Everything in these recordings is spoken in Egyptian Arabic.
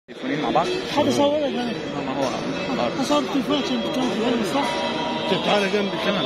تليفونين مع بعض هذا صورك انا ما هو الأرض. صورت تليفونك عشان كان في الفيلم صح؟ تعال جنبي تمام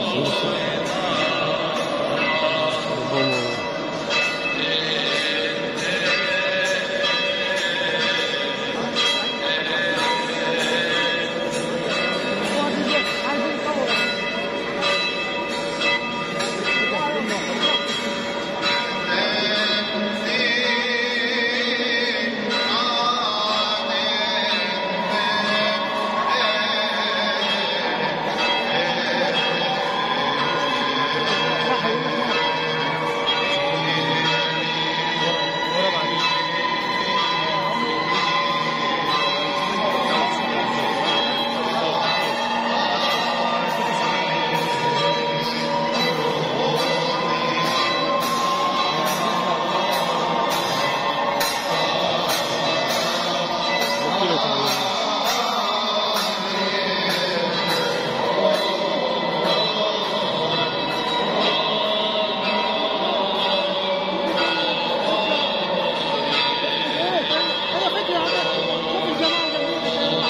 انا فكره هذا شوف الجماعه جنبي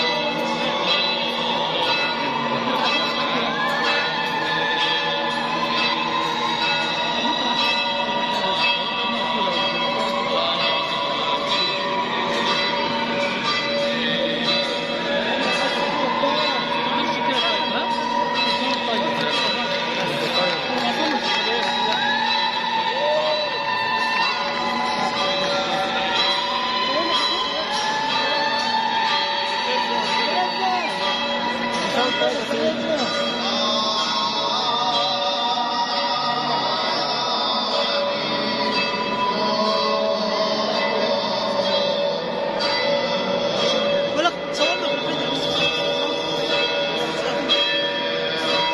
بقول لك صورنا في الفيديو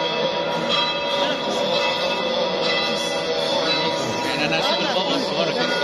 يعني انا هسيب البابا الصغيره كده